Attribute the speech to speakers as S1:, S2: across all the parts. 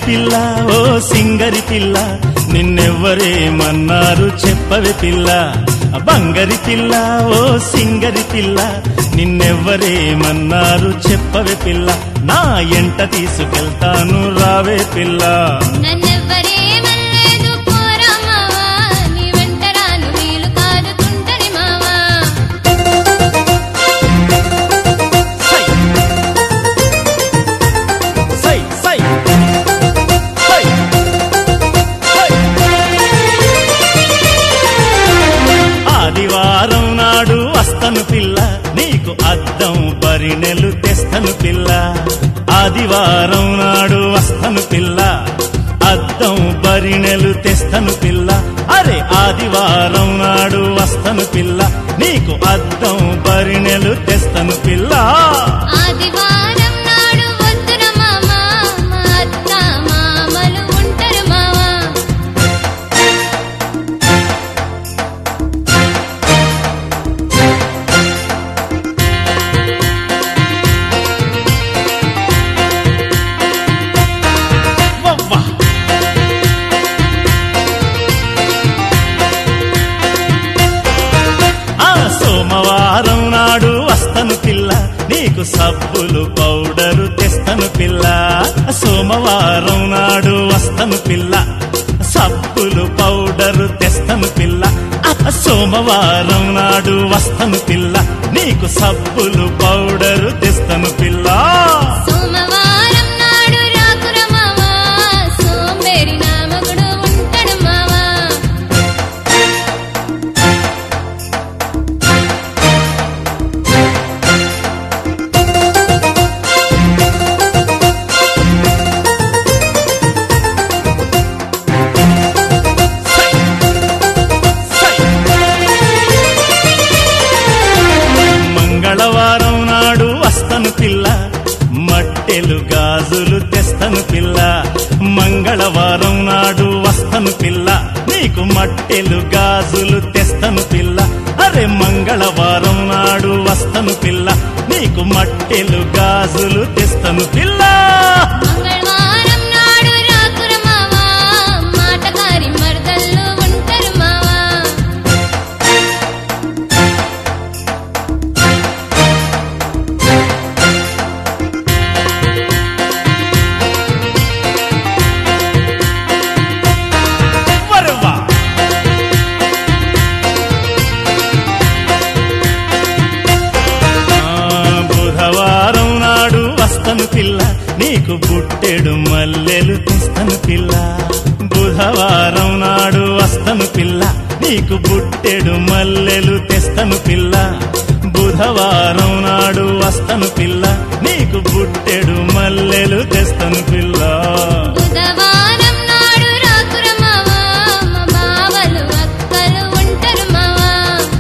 S1: పిల్ల ఓ సింగరి పిల్ల నిన్నెవ్వరేమన్నారు చెప్పవే పిల్ల బంగరి పిల్ల ఓ సింగరి పిల్ల నిన్నెవ్వరేమన్నారు చెప్పవే పిల్ల నా ఎంట తీసుకెళ్తాను రావే పిల్ల
S2: నన్నెవ్వరేమనలేదు పోరా మావా నీ వెంట రాను వీలు కాదు తుంటరి మావా
S1: సై సై సై సై ఆదివారం నాడు వస్తను పిల్ల నీకు అద్దం పరినెలు తెస్తను పిల్ల ఆదివారం నాడు వస్తను పిల్ల అద్దం బరినెలు తెస్తను పిల్ల అరే ఆదివారం నాడు వస్తను పిల్ల నీకు అద్దం బరినెలు తెస్తను పిల్ల
S2: ఆదివారం నాడు వద్దుర మావా మా అత్త మామలు ఉంటారు మావా
S1: వవ్వా ఆ సోమవారం నాడు వస్తను పిల్ల నీకు సబ్బులు పౌడరు తెస్తను పిల్ల సోమవారం నాడు వస్తను పిల్ల సబ్బులు పౌడరు తెస్తను పిల్ల ఆ సోమవారం నాడు వస్తను పిల్ల నీకు సబ్బులు పౌడరు తెస్తను పిల్ల
S2: సోమవారం నాడు రాకుర మావా సోంబేరి నామకుడు ఉంటాడు మావా
S1: మంగళవారం నాడు వస్తను పిల్ల మట్టెలు గాజులు తెస్తను పిల్ల మంగళవారం నాడు వస్తను పిల్ల నీకు మట్టెలు గాజులు తెస్తను పిల్ల అరే మంగళవారం నాడు వస్తను పిల్ల నీకు మట్టెలు గాజులు తెస్తను పిల్ల
S2: మంగళవారం నాడు రాకుర మావా మాటకారి మరదళ్ళు ఉంటారు మావా
S1: వరవా ఆ, బుధవారం నాడు వస్తను పిల్ల నీకు బుట్టెడు మల్లెలు తెస్తను పిల్ల బుధవారం నాడు వస్తను పిల్ల నీకు బుట్టెడు మల్లెలు తెస్తను పిల్ల బుధవారం నాడు వస్తను పిల్ల నీకు బుట్టెడు మల్లెలు తెస్తను పిల్ల
S2: బుధవారం నాడు రాకుర మావా మా బావలు అక్కలు ఉంటారు మావా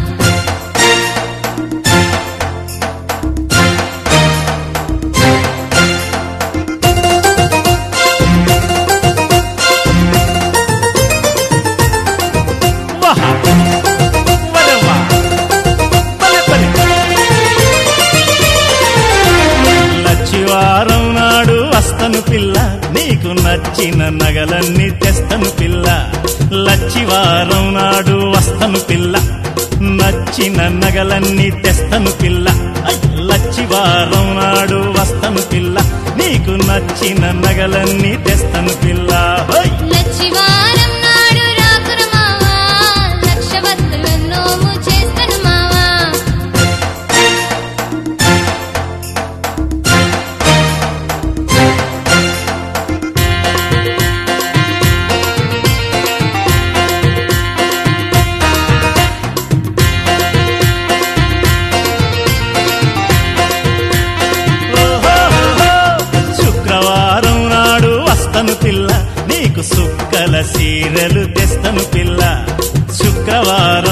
S1: వాహ వరవా బలె బలె లచ్చివారం నాడు వస్తను పిల్ల నీకు నచ్చిన నగలన్నీ తెస్తను పిల్ల లచ్చివారం నాడు వస్తను పిల్ల నచ్చిన నగలన్నీ తెస్తను పిల్ల ఐ! లచ్చివారం నాడు వస్తను పిల్ల నీకు నచ్చిన నగలన్నీ తెస్తను పిల్ల హోయ్!
S2: లచ్చివారం నాడు రాకుర మావా లక్షవత్తుల నోము చేస్తాను మావా
S1: ఓహోహోహో! శుక్రవారం నాడు వస్తను పిల్ల నీకు సుక్కల సీరలు తెస్తను పిల్ల శుక్రవారం